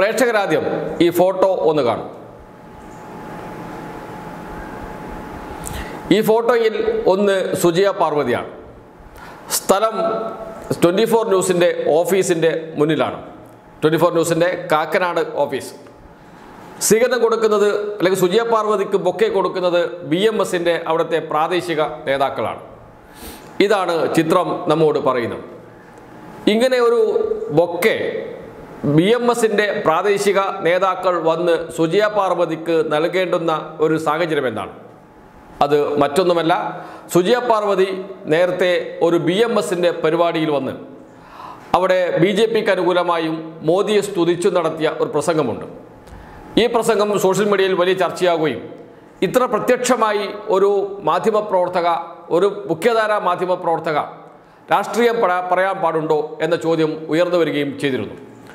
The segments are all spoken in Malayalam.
പ്രേക്ഷകരാദ്യം ഈ ഫോട്ടോ ഒന്ന് കാണും ഈ ഫോട്ടോയിൽ ഒന്ന് സുജയ പാർവതിയാണ് സ്ഥലം ട്വൻറ്റി ഫോർ ന്യൂസിൻ്റെ ഓഫീസിൻ്റെ മുന്നിലാണ് ട്വൻറ്റി ഫോർ ന്യൂസിൻ്റെ കാക്കനാട് ഓഫീസ് സ്വീകരണം കൊടുക്കുന്നത് അല്ലെങ്കിൽ സുജയ പാർവതിക്ക് ബൊക്കെ കൊടുക്കുന്നത് ബി എം എസിൻ്റെ അവിടുത്തെ പ്രാദേശിക നേതാക്കളാണ് ഇതാണ് ചിത്രം നമ്മോട് പറയുന്നത് ഇങ്ങനെ ഒരു ബൊക്കെ ബി എം എസിൻ്റെ പ്രാദേശിക നേതാക്കൾ വന്ന് സുജയ പാർവതിക്ക് നൽകേണ്ടുന്ന ഒരു സാഹചര്യം എന്താണ് അത് മറ്റൊന്നുമല്ല സുജയ പാർവതി നേരത്തെ ഒരു ബി എം എസിൻ്റെ പരിപാടിയിൽ വന്ന് അവിടെ ബി ജെ പിക്ക് അനുകൂലമായും മോദിയെ സ്തുതിച്ചു നടത്തിയ ഒരു പ്രസംഗമുണ്ട് ഈ പ്രസംഗം സോഷ്യൽ മീഡിയയിൽ വലിയ ചർച്ചയാകുകയും ഇത്ര പ്രത്യക്ഷമായി ഒരു മാധ്യമപ്രവർത്തക ഒരു മുഖ്യധാരാ മാധ്യമപ്രവർത്തക രാഷ്ട്രീയം പറ- പറയാൻ പാടുണ്ടോ എന്ന ചോദ്യം ഉയർന്നു വരികയും ചെയ്തിരുന്നു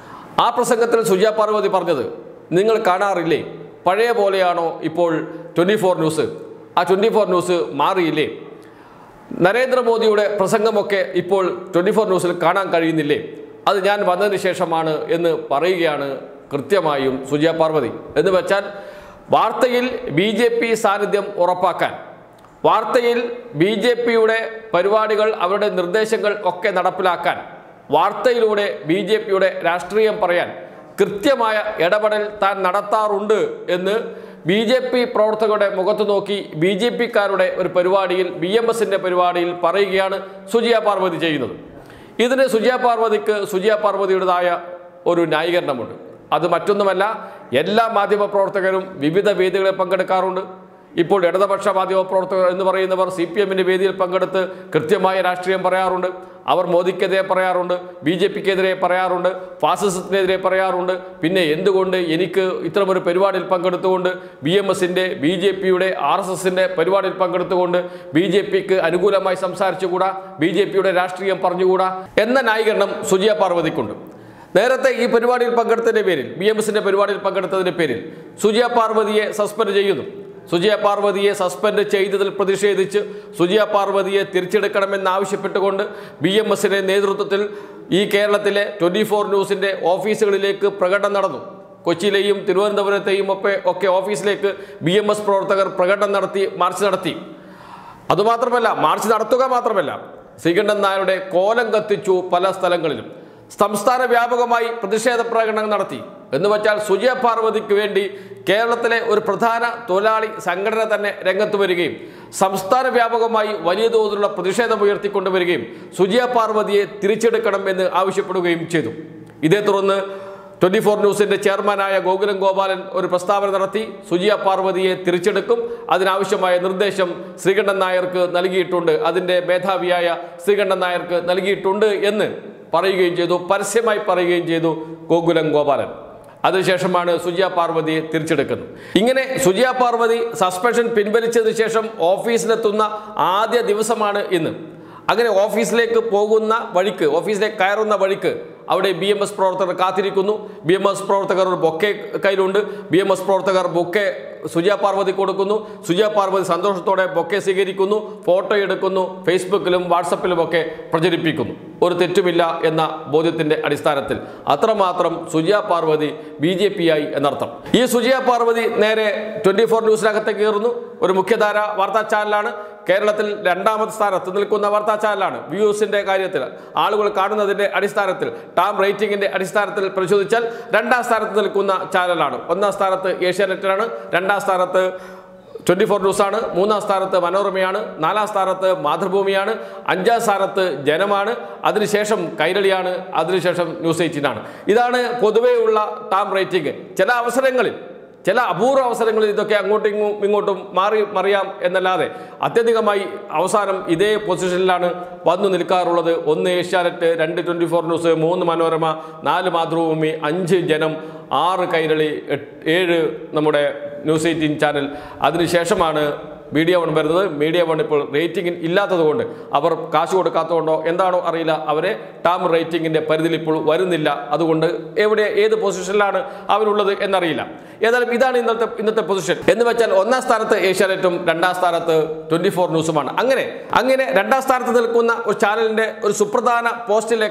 ആ പ്രസംഗത്തിൽ സുജയ പാർവതി പറഞ്ഞത് നിങ്ങൾ കാണാറില്ലേ പഴയ പോലെയാണോ ഇപ്പോൾ ട്വൻറ്റി ഫോർ ന്യൂസ് ആ ട്വൻറ്റി ഫോർ ന്യൂസ് മാറിയില്ലേ നരേന്ദ്രമോദിയുടെ പ്രസംഗമൊക്കെ ഇപ്പോൾ ട്വൻറ്റി ഫോർ ന്യൂസിൽ കാണാൻ കഴിയുന്നില്ലേ അത് ഞാൻ വന്നതിന് ശേഷമാണ് എന്ന് പറയുകയാണ് കൃത്യമായും സുജയ പാർവതി എന്ന് വെച്ചാൽ വാർത്തയിൽ ബി ജെ പി സാന്നിധ്യം ഉറപ്പാക്കാൻ വാർത്തയിൽ ബി ജെ പിയുടെ പരിപാടികൾ അവരുടെ നിർദ്ദേശങ്ങൾ ഒക്കെ നടപ്പിലാക്കാൻ വാർത്തയിലൂടെ ബി ജെ പിയുടെ രാഷ്ട്രീയം പറയാൻ കൃത്യമായ ഇടപെടൽ താൻ നടത്താറുണ്ട് എന്ന് ബി ജെ പി പ്രവർത്തകരുടെ മുഖത്ത് നോക്കി ബി ജെ പിക്കാരുടെ ഒരു പരിപാടിയിൽ ബി എം എസിൻ്റെ പരിപാടിയിൽ പറയുകയാണ് സുജിയ പാർവതി ചെയ്യുന്നത് ഇതിന് സുജിയ പാർവതിക്ക് സുജിയ പാർവതിയുടേതായ ഒരു ന്യായീകരണമുണ്ട് അത് മറ്റൊന്നുമല്ല എല്ലാ മാധ്യമപ്രവർത്തകരും വിവിധ വേദികളിൽ പങ്കെടുക്കാറുണ്ട് ഇപ്പോൾ ഇടതുപക്ഷ മാധ്യമപ്രവർത്തകർ എന്ന് പറയുന്നവർ സി പി എമ്മിൻ്റെ വേദിയിൽ പങ്കെടുത്ത് കൃത്യമായ രാഷ്ട്രീയം പറയാറുണ്ട് അവർ മോദിക്കെതിരെ പറയാറുണ്ട് ബി ജെ പിക്കെതിരെ പറയാറുണ്ട് ഫാസിസത്തിനെതിരെ പറയാറുണ്ട് പിന്നെ എന്തുകൊണ്ട് എനിക്ക് ഇത്തരമൊരു പരിപാടിയിൽ പങ്കെടുത്തുകൊണ്ട് ബി എം എസിൻ്റെ ബി ജെ പിയുടെ ആർ എസ് എസിൻ്റെ പരിപാടിയിൽ പങ്കെടുത്തുകൊണ്ട് ബി ജെ പിക്ക് അനുകൂലമായി സംസാരിച്ചുകൂടാ ബി ജെ പിയുടെ രാഷ്ട്രീയം പറഞ്ഞുകൂടാ എന്ന ന്യായീകരണം സുജിയ പാർവതിക്കുണ്ട് നേരത്തെ ഈ പരിപാടിയിൽ പങ്കെടുത്തതിൻ്റെ പേരിൽ ബി എം എസിൻ്റെ പരിപാടിയിൽ പങ്കെടുത്തതിൻ്റെ പേരിൽ സുജിയ പാർവതിയെ സസ്പെൻഡ് ചെയ്യുന്നു സുജിയ പാർവതിയെ സസ്പെൻഡ് ചെയ്തതിൽ പ്രതിഷേധിച്ച് സുജിയ പാർവതിയെ തിരിച്ചെടുക്കണമെന്നാവശ്യപ്പെട്ടുകൊണ്ട് ബി എം എസിൻ്റെ നേതൃത്വത്തിൽ ഈ കേരളത്തിലെ ട്വൻറ്റി ഫോർ ന്യൂസിൻ്റെ ഓഫീസുകളിലേക്ക് പ്രകടനം നടന്നു കൊച്ചിയിലെയും തിരുവനന്തപുരത്തെയും ഒക്കെ ഒക്കെ ഓഫീസിലേക്ക് ബി എം എസ് പ്രവർത്തകർ പ്രകടനം നടത്തി മാർച്ച് നടത്തി അതുമാത്രമല്ല മാർച്ച് നടത്തുക മാത്രമല്ല ശ്രീകണ്ഠൻ നായരുടെ കോലം കത്തിച്ചു പല സ്ഥലങ്ങളിലും സംസ്ഥാന വ്യാപകമായി പ്രതിഷേധ പ്രകടനം നടത്തി എന്ന് വച്ചാൽ സുജയ പാർവതിക്ക് വേണ്ടി കേരളത്തിലെ ഒരു പ്രധാന തൊഴിലാളി സംഘടന തന്നെ രംഗത്ത് വരികയും സംസ്ഥാന വ്യാപകമായി വലിയ തോതിലുള്ള പ്രതിഷേധം ഉയർത്തിക്കൊണ്ടുവരികയും സുജയ പാർവതിയെ തിരിച്ചെടുക്കണം എന്ന് ആവശ്യപ്പെടുകയും ചെയ്തു ഇതേ തുടർന്ന് ട്വൻറ്റി ഫോർ ന്യൂസിൻ്റെ ചെയർമാനായ ഗോകുലം ഗോപാലൻ ഒരു പ്രസ്താവന നടത്തി സുജിയ പാർവതിയെ തിരിച്ചെടുക്കും അതിനാവശ്യമായ നിർദ്ദേശം ശ്രീകണ്ഠൻ നായർക്ക് നൽകിയിട്ടുണ്ട് അതിൻ്റെ മേധാവിയായ ശ്രീകണ്ഠൻ നായർക്ക് നൽകിയിട്ടുണ്ട് എന്ന് പറയുകയും ചെയ്തു പരസ്യമായി പറയുകയും ചെയ്തു ഗോകുലം ഗോപാലൻ അതിനുശേഷമാണ് സുജിയ പാർവതിയെ തിരിച്ചെടുക്കുന്നത് ഇങ്ങനെ സുജിയ പാർവതി സസ്പെൻഷൻ പിൻവലിച്ചതിന് ശേഷം ഓഫീസിലെത്തുന്ന ആദ്യ ദിവസമാണ് ഇന്ന് അങ്ങനെ ഓഫീസിലേക്ക് പോകുന്ന വഴിക്ക് ഓഫീസിലേക്ക് കയറുന്ന വഴിക്ക് അവിടെ ബി എം എസ് പ്രവർത്തകർ കാത്തിരിക്കുന്നു ബി എം എസ് പ്രവർത്തകർ ഒരു ബൊക്കെ കയ്യിലുണ്ട് ബി എം എസ് പ്രവർത്തകർ ബൊക്കെ സുജയ പാർവതി കൊടുക്കുന്നു സുജയ പാർവതി സന്തോഷത്തോടെ ബൊക്കെ സ്വീകരിക്കുന്നു ഫോട്ടോ എടുക്കുന്നു ഫേസ്ബുക്കിലും വാട്സപ്പിലുമൊക്കെ പ്രചരിപ്പിക്കുന്നു ഒരു തെറ്റുമില്ല എന്ന ബോധ്യത്തിന്റെ അടിസ്ഥാനത്തിൽ അത്രമാത്രം Sujaya Parvathi B J P ആയി എന്നർത്ഥം ഈ സുജയ പാർവതി നേരെ ട്വന്റി ഫോർ ന്യൂസിനകത്തേക്ക് കയറുന്നു ഒരു മുഖ്യധാര വാർത്താ ചാനലാണ് കേരളത്തിൽ രണ്ടാമത്തെ സ്ഥാനത്ത് നിൽക്കുന്ന വാർത്താ ചാനലാണ് വ്യൂസിന്റെ കാര്യത്തിൽ ആളുകൾ കാണുന്നതിന്റെ അടിസ്ഥാനത്തിൽ ടാം റേറ്റിംഗിന്റെ അടിസ്ഥാനത്തിൽ പരിശോധിച്ചാൽ രണ്ടാം സ്ഥാനത്ത് നിൽക്കുന്ന ചാനലാണ് ഒന്നാം സ്ഥാനത്ത് ഏഷ്യാനെറ്റിലാണ് രണ്ടാം സ്ഥാനത്ത് ട്വൻറ്റി ഫോർ ന്യൂസാണ് മൂന്നാം സ്ഥാനത്ത് മനോരമയാണ് നാലാം സ്ഥാനത്ത് മാതൃഭൂമിയാണ് അഞ്ചാം സ്ഥാനത്ത് ജനമാണ് അതിനുശേഷം കൈരളിയാണ് അതിനുശേഷം ന്യൂസ് എയ്റ്റീനാണ് ഇതാണ് പൊതുവെയുള്ള ടാം റേറ്റിംഗ് ചില അവസരങ്ങളിൽ ചില അപൂർവ അവസരങ്ങളിൽ ഇതൊക്കെ അങ്ങോട്ടും ഇങ്ങും ഇങ്ങോട്ടും മാറി മറിയാം എന്നല്ലാതെ അത്യധികമായി അവസാനം ഇതേ പൊസിഷനിലാണ് വന്നു നിൽക്കാറുള്ളത് ഒന്ന് ഏഷ്യാനെറ്റ് രണ്ട് ട്വൻറ്റി ഫോർ ന്യൂസ് മൂന്ന് മനോരമ നാല് മാതൃഭൂമി അഞ്ച് ജനം ആറ് കൈരളി എട്ട് ഏഴ് നമ്മുടെ ന്യൂസ് എയ്റ്റീൻ ചാനൽ അതിനുശേഷമാണ് മീഡിയ വൺ വരുന്നത് മീഡിയ വൺ ഇപ്പോൾ റേറ്റിംഗിൽ ഇല്ലാത്തതുകൊണ്ട് അവർ കാശ് കൊടുക്കാത്തതുകൊണ്ടോ എന്താണോ അറിയില്ല അവരെ ടാം റേറ്റിംഗിന്റെ പരിധിയിൽ ഇപ്പോൾ വരുന്നില്ല അതുകൊണ്ട് എവിടെ ഏത് പൊസിഷനിലാണ് അവരുള്ളത് എന്നറിയില്ല ഏതായാലും ഇതാണ് ഇന്നത്തെ ഇന്നത്തെ പൊസിഷൻ എന്ന് വെച്ചാൽ ഒന്നാം സ്ഥാനത്ത് ഏഷ്യാനെറ്റും രണ്ടാം സ്ഥാനത്ത് ട്വന്റി ഫോർ ന്യൂസുമാണ് അങ്ങനെ അങ്ങനെ രണ്ടാം സ്ഥാനത്ത് നിൽക്കുന്ന ഒരു ചാനലിന്റെ ഒരു സുപ്രധാന പോസ്റ്റിലേക്കാണ്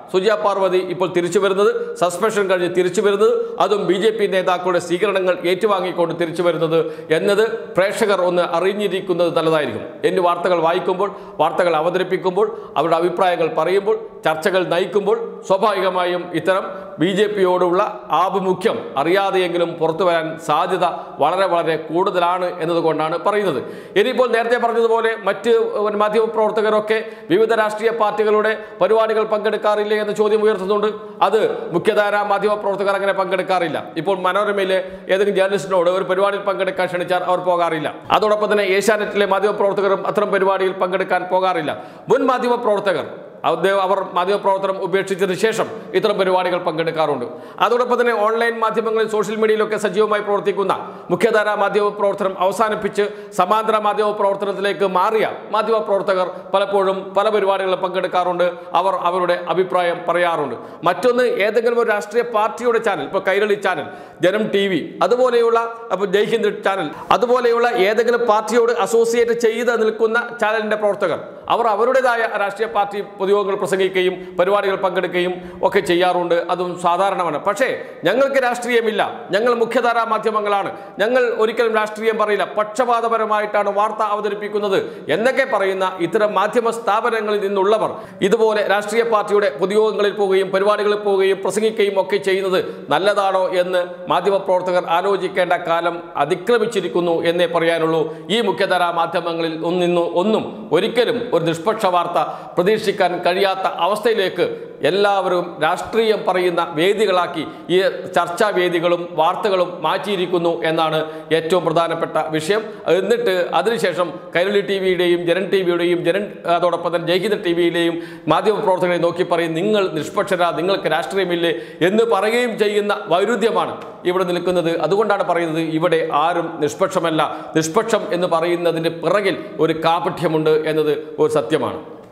സുജിയ പാർവതി ഇപ്പോൾ തിരിച്ചു വരുന്നത് സസ്പെൻഷൻ കഴിഞ്ഞ് തിരിച്ചു വരുന്നത് അതും ബി ജെ പി നേതാക്കളുടെ സ്വീകരണങ്ങൾ ഏറ്റുവാങ്ങിക്കൊണ്ട് തിരിച്ചു വരുന്നത് എന്നത് പ്രേക്ഷകർ ഒന്ന് അറിഞ്ഞിരിക്കുന്നത് നല്ലതായിരിക്കും എന്ന് വാർത്തകൾ വായിക്കുമ്പോൾ വാർത്തകൾ അവതരിപ്പിക്കുമ്പോൾ അവരുടെ അഭിപ്രായങ്ങൾ പറയുമ്പോൾ ചർച്ചകൾ നയിക്കുമ്പോൾ സ്വാഭാവികമായും ഇത്തരം ബി ജെ പിയോടുള്ള ആഭിമുഖ്യം അറിയാതെയെങ്കിലും പുറത്തു വരാൻ സാധ്യത വളരെ വളരെ കൂടുതലാണ് എന്നതുകൊണ്ടാണ് പറയുന്നത് ഇനിയിപ്പോൾ നേരത്തെ പറഞ്ഞതുപോലെ മറ്റ് മാധ്യമപ്രവർത്തകരൊക്കെ വിവിധ രാഷ്ട്രീയ പാർട്ടികളുടെ പരിപാടികൾ പങ്കെടുക്കാറില്ലേ എന്ന ചോദ്യം ഉയർത്തുന്നുണ്ട് അത് മുഖ്യധാര മാധ്യമപ്രവർത്തകർ അങ്ങനെ പങ്കെടുക്കാറില്ല ഇപ്പോൾ മനോരമയിലെ ഏതെങ്കിലും ജേർണലിസ്റ്റിനോട് ഒരു പരിപാടിയിൽ പങ്കെടുക്കാൻ ക്ഷണിച്ചാൽ അവർ പോകാറില്ല അതോടൊപ്പം തന്നെ ഏഷ്യാനെറ്റിലെ മാധ്യമപ്രവർത്തകരും അത്തരം പരിപാടിയിൽ പങ്കെടുക്കാൻ പോകാറില്ല മുൻ മാധ്യമപ്രവർത്തകർ അദ്ദേഹം അവർ മാധ്യമപ്രവർത്തനം ഉപേക്ഷിച്ചതിന് ശേഷം ഇത്തരം പരിപാടികൾ പങ്കെടുക്കാറുണ്ട് അതോടൊപ്പം തന്നെ ഓൺലൈൻ മാധ്യമങ്ങളിൽ സോഷ്യൽ മീഡിയയിലൊക്കെ സജീവമായി പ്രവർത്തിക്കുന്ന മുഖ്യധാര മാധ്യമ പ്രവർത്തനം അവസാനിപ്പിച്ച് സമാന്തര മാധ്യമ പ്രവർത്തനത്തിലേക്ക് മാറിയ മാധ്യമ പ്രവർത്തകർ പലപ്പോഴും പല പരിപാടികളിൽ പങ്കെടുക്കാറുണ്ട് അവർ അവരുടെ അഭിപ്രായം പറയാറുണ്ട് മറ്റൊന്ന് ഏതെങ്കിലും ഒരു രാഷ്ട്രീയ പാർട്ടിയുടെ ചാനൽ ഇപ്പോൾ Kairali channel Janam T V അതുപോലെയുള്ള അപ്പോൾ ജയ് ഹിന്ദ് ചാനൽ അതുപോലെയുള്ള ഏതെങ്കിലും പാർട്ടിയോട് അസോസിയേറ്റ് ചെയ്ത് നിൽക്കുന്ന ചാനലിന്റെ പ്രവർത്തകർ അവർ അവരുടേതായ രാഷ്ട്രീയ പാർട്ടി പൊതുയോഗങ്ങൾ പ്രസംഗിക്കുകയും പരിപാടികൾ പങ്കെടുക്കുകയും ഒക്കെ ചെയ്യാറുണ്ട് അതും സാധാരണമാണ് പക്ഷേ ഞങ്ങൾക്ക് രാഷ്ട്രീയമില്ല ഞങ്ങൾ മുഖ്യധാരാ മാധ്യമങ്ങളാണ് ഞങ്ങൾ ഒരിക്കലും രാഷ്ട്രീയം പറയില്ല പക്ഷപാതപരമായിട്ടാണ് വാർത്ത അവതരിപ്പിക്കുന്നത് എന്നൊക്കെ പറയുന്ന ഇത്തരം മാധ്യമ സ്ഥാപനങ്ങളിൽ നിന്നുള്ളവർ ഇതുപോലെ രാഷ്ട്രീയ പാർട്ടിയുടെ പൊതുയോഗങ്ങളിൽ പോവുകയും പരിപാടികളിൽ പോവുകയും പ്രസംഗിക്കുകയും ഒക്കെ ചെയ്യുന്നത് നല്ലതാണോ എന്ന് മാധ്യമപ്രവർത്തകർ ആലോചിക്കേണ്ട കാലം അതിക്രമിച്ചിരിക്കുന്നു എന്നേ പറയാനുള്ളൂ ഈ മുഖ്യധാരാ മാധ്യമങ്ങളിൽ ഒന്നിന്നു ഒന്നും ഒരിക്കലും ഒരു നിഷ്പക്ഷ വാർത്ത പ്രതീക്ഷിക്കാൻ കഴിയാത്ത അവസ്ഥയിലേക്ക് എല്ലാവരും രാഷ്ട്രീയം പറയുന്ന വേദികളാക്കി ഈ ചർച്ചാ വേദികളും വാർത്തകളും മാറ്റിയിരിക്കുന്നു എന്നാണ് ഏറ്റവും പ്രധാനപ്പെട്ട വിഷയം എന്നിട്ട് അതിനുശേഷം കൈരളി ടി വിയുടെയും ജനൻ ടി വിയുടെയും ജനൻ അതോടൊപ്പം തന്നെ ജയ്ഹിന്ദ് ടി വിയിലെയും മാധ്യമപ്രവർത്തകരെ നോക്കി പറയും നിങ്ങൾ നിഷ്പക്ഷരാ നിങ്ങൾക്ക് രാഷ്ട്രീയമില്ലേ എന്ന് പറയുകയും ചെയ്യുന്ന വൈരുദ്ധ്യമാണ് ഇവിടെ നിൽക്കുന്നത് അതുകൊണ്ടാണ് പറയുന്നത് ഇവിടെ ആരും നിഷ്പക്ഷമല്ല നിഷ്പക്ഷം എന്ന് പറയുന്നതിന് പിറകിൽ ഒരു കാപഠ്യമുണ്ട് എന്നത് ഒരു സത്യമാണ്